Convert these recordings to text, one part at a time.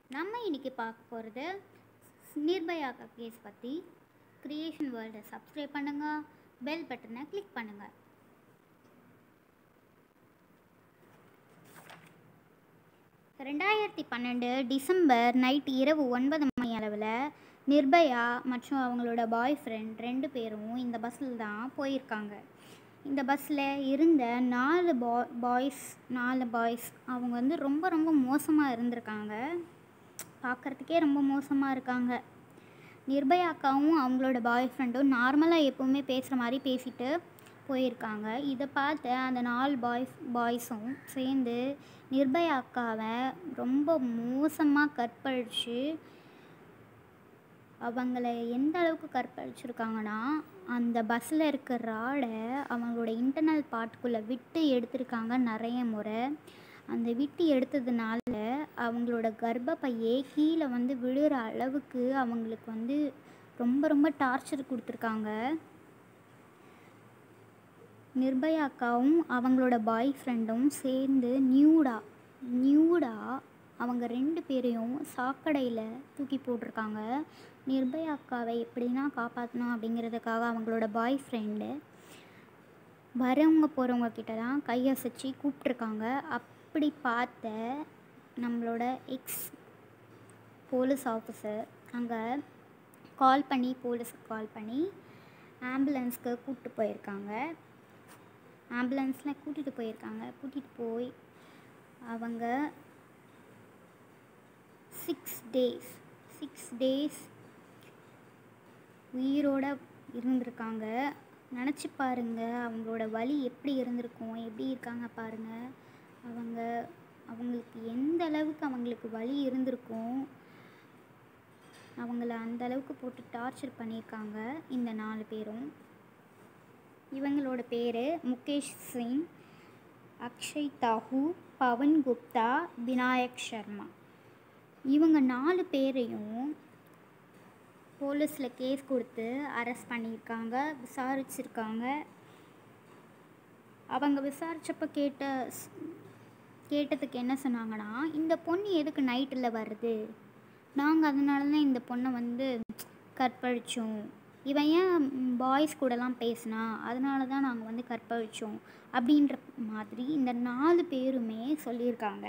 நம்ம இன்னைக்கு பார்க்க போகிறது நிர்பயா கேஸ் பற்றி கிரியேஷன் வேர்ல்டை சப்ஸ்கிரைப் பண்ணுங்கள் பெல் பட்டனை கிளிக் பண்ணுங்கள் ரெண்டாயிரத்தி பன்னெண்டு டிசம்பர் நைட் இரவு ஒன்பது மணி அளவில் நிர்பயா மற்றும் அவங்களோட பாய் ஃப்ரெண்ட் ரெண்டு பேரும் இந்த பஸ்ஸில் தான் போயிருக்காங்க இந்த பஸ்ஸில் இருந்த நாலு பா பாய்ஸ் நாலு பாய்ஸ் அவங்க வந்து ரொம்ப ரொம்ப மோசமாக இருந்திருக்காங்க பார்க்குறதுக்கே ரொம்ப மோசமாக இருக்காங்க நிர்பயா அக்காவும் அவங்களோட பாய் ஃப்ரெண்டும் நார்மலாக எப்போவுமே பேசுகிற மாதிரி பேசிட்டு போயிருக்காங்க இதை பார்த்து அந்த நாலு பாய்ஸ் பாய்ஸும் சேர்ந்து நிர்பயா அக்காவை ரொம்ப மோசமாக கற்பழித்து அவங்கள எந்த அளவுக்கு கற்பழிச்சிருக்காங்கன்னா அந்த பஸ்ஸில் இருக்க ராடை அவங்களோட இன்டர்னல் பார்ட்டுக்குள்ளே விட்டு எடுத்திருக்காங்க நிறைய முறை அந்த விட்டு எடுத்ததுனால அவங்களோட கர்ப்பப்பையே கீழே வந்து விழுற அளவுக்கு அவங்களுக்கு வந்து ரொம்ப ரொம்ப டார்ச்சர் கொடுத்துருக்காங்க நிர்பயா அக்காவும் அவங்களோட பாய் ஃப்ரெண்டும் சேர்ந்து நியூடா நியூடா அவங்க ரெண்டு பேரையும் சாக்கடையில் தூக்கி போட்டிருக்காங்க நிர்பயா அக்காவை எப்படின்னா காப்பாற்றணும் அப்படிங்கிறதுக்காக அவங்களோட பாய் ஃப்ரெண்டு வரவங்க போகிறவங்க கிட்ட தான் கையசைச்சு கூப்பிட்ருக்காங்க அப்படி பார்த்த நம்மளோட எக்ஸ் போலீஸ் ஆஃபீஸர் அங்கே கால் பண்ணி போலீஸுக்கு கால் பண்ணி ஆம்புலன்ஸ்க்கு கூப்பிட்டு போயிருக்காங்க ஆம்புலன்ஸில் கூட்டிகிட்டு போயிருக்காங்க கூட்டிகிட்டு போய் அவங்க சிக்ஸ் டேஸ் சிக்ஸ் டேஸ் உயிரோட இருந்திருக்காங்க நினச்சி பாருங்க அவங்களோட வலி எப்படி இருந்திருக்கும் எப்படி இருக்காங்க பாருங்க அவங்க அவங்களுக்கு எந்த அளவுக்கு அவங்களுக்கு வலி இருந்திருக்கும் அவங்கள அந்த அளவுக்கு போட்டு டார்ச்சர் பண்ணியிருக்காங்க இந்த நாலு பேரும் இவங்களோட பேர் முகேஷ் சிங் அக்ஷய் தாஹூ பவன் குப்தா விநாயக் சர்மா இவங்க நாலு பேரையும் போலீஸில் கேஸ் கொடுத்து அரெஸ்ட் பண்ணியிருக்காங்க விசாரிச்சிருக்காங்க அவங்க விசாரித்தப்ப கேட்ட கேட்டதுக்கு என்ன சொன்னாங்கன்னா இந்த பொண்ணு எதுக்கு நைட்டில் வருது நாங்கள் அதனால தான் இந்த பொண்ணை வந்து கற்பழித்தோம் இவன் ஏன் பாய்ஸ் கூடலாம் பேசினா அதனால தான் நாங்கள் வந்து கற்பழித்தோம் அப்படின்ற மாதிரி இந்த நாலு பேருமே சொல்லியிருக்காங்க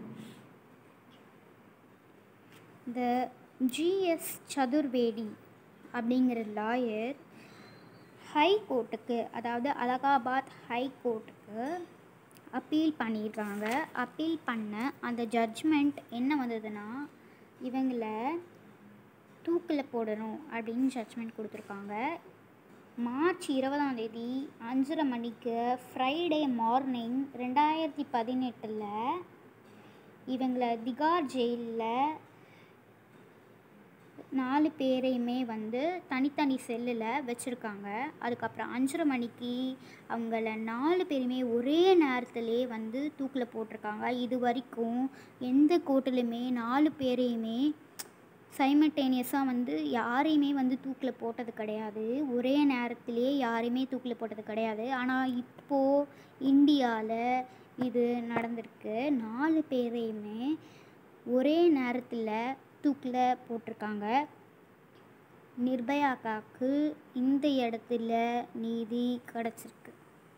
இந்த ஜிஎஸ் சதுர்வேதி அப்படிங்கிற லாயர் ஹை கோர்ட்டுக்கு அதாவது அலகாபாத் ஹை கோர்ட்டுக்கு அப்பீல் பண்ணியிருக்காங்க அப்பீல் பண்ண அந்த ஜட்ஜ்மெண்ட் என்ன வந்ததுன்னா இவங்களை தூக்கில் போடணும் அப்படின்னு ஜட்ஜ்மெண்ட் கொடுத்துருக்காங்க மார்ச் இருபதாம் தேதி அஞ்சரை மணிக்கு ஃப்ரைடே மார்னிங் ரெண்டாயிரத்தி பதினெட்டில் இவங்களை திகார் ஜெயிலில் நாலு பேரையுமே வந்து தனித்தனி செல்லில் வச்சுருக்காங்க அதுக்கப்புறம் அஞ்சரை மணிக்கு அவங்கள நாலு பேருமே ஒரே நேரத்திலே வந்து தூக்கில் போட்டிருக்காங்க இது வரைக்கும் எந்த கோர்ட்டுலையுமே நாலு பேரையுமே சைமல்டேனியஸாக வந்து யாரையுமே வந்து தூக்கில் போட்டது கிடையாது ஒரே நேரத்திலே யாரையுமே தூக்கில் போட்டது கிடையாது ஆனால் இப்போது இந்தியாவில் இது நடந்திருக்கு நாலு பேரையுமே ஒரே நேரத்தில் தூக்கில் போட்டிருக்காங்க நிர்பயாக்காக்கு இந்த இடத்துல நீதி கிடச்சிருக்கு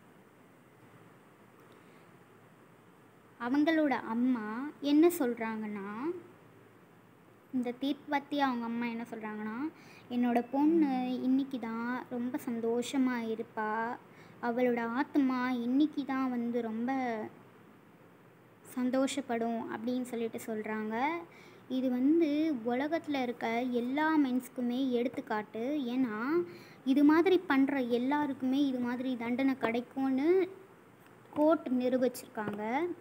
அவங்களோட அம்மா என்ன சொல்கிறாங்கன்னா இந்த தீர்ப்பு பற்றி அவங்க அம்மா என்ன சொல்கிறாங்கன்னா என்னோட பொண்ணு இன்னைக்கு தான் ரொம்ப சந்தோஷமாக இருப்பா அவளோட ஆத்மா இன்னைக்கு தான் வந்து ரொம்ப சந்தோஷப்படும் அப்படின்னு சொல்லிட்டு சொல்கிறாங்க இது வந்து உலகத்தில் இருக்க எல்லா மென்ஸ்க்குமே எடுத்துக்காட்டு ஏன்னா இது மாதிரி பண்ணுற எல்லாருக்குமே இது மாதிரி தண்டனை கிடைக்கும்னு கோர்ட் நிரூபிச்சிருக்காங்க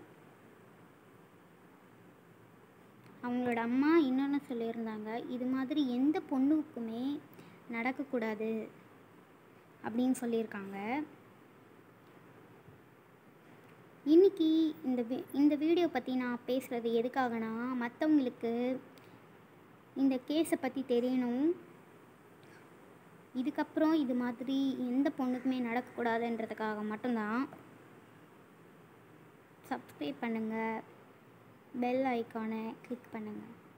அவங்களோட அம்மா இன்னொன்று சொல்லியிருந்தாங்க இது மாதிரி எந்த பொண்ணுக்குமே நடக்கக்கூடாது அப்படின்னு சொல்லியிருக்காங்க இன்றைக்கி இந்த வி இந்த வீடியோ பற்றி நான் பேசுகிறது எதுக்காகனா மற்றவங்களுக்கு இந்த கேஸை பற்றி தெரியணும் இதுக்கப்புறம் இது மாதிரி எந்த பொண்ணுக்குமே நடக்கக்கூடாதுன்றதுக்காக மட்டும்தான் சப்ஸ்கிரைப் பண்ணுங்கள் பெல் ஐக்கானை கிளிக் பண்ணுங்கள்